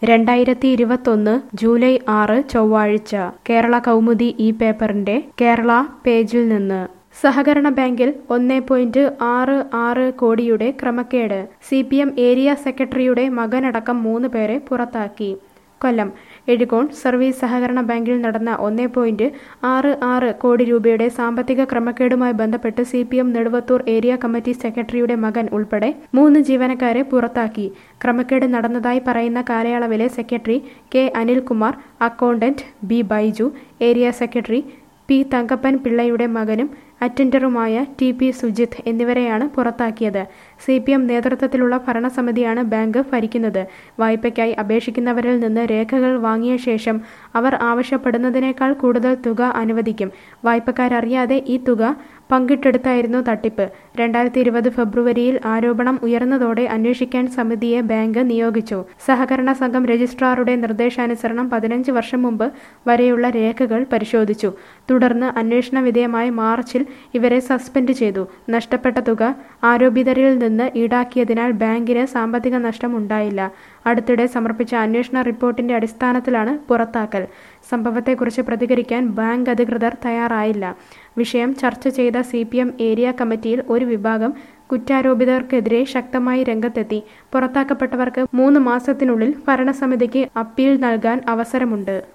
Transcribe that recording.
രണ്ടായിരത്തി ഇരുപത്തൊന്ന് ജൂലൈ ആറ് ചൊവ്വാഴ്ച കേരള കൗമുദി ഈ പേപ്പറിന്റെ കേരള പേജിൽ നിന്ന് സഹകരണ ബാങ്കിൽ ഒന്നേ പോയിന്റ് ആറ് ആറ് കോടിയുടെ ക്രമക്കേട് സി പി എം ഏരിയ സെക്രട്ടറിയുടെ മകനടക്കം മൂന്ന് പേരെ പുറത്താക്കി കൊല്ലം എഴുകോൺ സർവീസ് സഹകരണ ബാങ്കിൽ നടന്ന ഒന്നേ പോയിന്റ് ആറ് ആറ് കോടി രൂപയുടെ സാമ്പത്തിക ക്രമക്കേടുമായി ബന്ധപ്പെട്ട് C P M Neduvathur area committee സെക്രട്ടറിയുടെ മകൻ ഉൾപ്പെടെ മൂന്ന് ജീവനക്കാരെ പുറത്താക്കി ക്രമക്കേട് നടന്നതായി പറയുന്ന കാലയളവിലെ secretary K Anilkumar accountant B Baiju area secretary P Thankappan പിള്ളയുടെ മകനും അറ്റൻഡറുമായ ടി പി സുജിത്ത് എന്നിവരെയാണ് പുറത്താക്കിയത് സി പി എം നേതൃത്വത്തിലുള്ള ഭരണസമിതിയാണ് ബാങ്ക് ഭരിക്കുന്നത് വായ്പയ്ക്കായി അപേക്ഷിക്കുന്നവരിൽ നിന്ന് രേഖകൾ വാങ്ങിയ ശേഷം അവർ ആവശ്യപ്പെടുന്നതിനേക്കാൾ കൂടുതൽ തുക അനുവദിക്കും വായ്പക്കാരറിയാതെ ഈ തുക പങ്കിട്ടെടുത്തായിരുന്നു തട്ടിപ്പ് രണ്ടായിരത്തി ഇരുപത് ഫെബ്രുവരിയിൽ ആരോപണം ഉയർന്നതോടെ അന്വേഷിക്കാൻ സമിതിയെ ബാങ്ക് നിയോഗിച്ചു സഹകരണ സംഘം രജിസ്ട്രാറുടെ നിർദ്ദേശാനുസരണം പതിനഞ്ച് വർഷം മുമ്പ് വരെയുള്ള രേഖകൾ പരിശോധിച്ചു തുടർന്ന് അന്വേഷണ വിധേയമായ മാർച്ചിൽ ഇവരെ സസ്പെൻഡ് ചെയ്തു നഷ്ടപ്പെട്ട തുക ആരോപിതരിൽ നിന്ന് ഈടാക്കിയതിനാൽ ബാങ്കിന് സാമ്പത്തിക നഷ്ടം ഉണ്ടായില്ല അടുത്തിടെ സമർപ്പിച്ച അന്വേഷണ റിപ്പോർട്ടിന്റെ അടിസ്ഥാനത്തിലാണ് പുറത്താക്കൽ സംഭവത്തെക്കുറിച്ച് പ്രതികരിക്കാൻ ബാങ്ക് അധികൃതർ തയ്യാറായില്ല വിഷയം ചർച്ച ചെയ്ത സി പി എം ഏരിയ കമ്മിറ്റിയിൽ ഒരു വിഭാഗം കുറ്റാരോപിതർക്കെതിരെ ശക്തമായി രംഗത്തെത്തി പുറത്താക്കപ്പെട്ടവർക്ക് മൂന്ന് മാസത്തിനുള്ളിൽ ഭരണസമിതിക്ക് അപ്പീൽ നൽകാൻ അവസരമുണ്ട്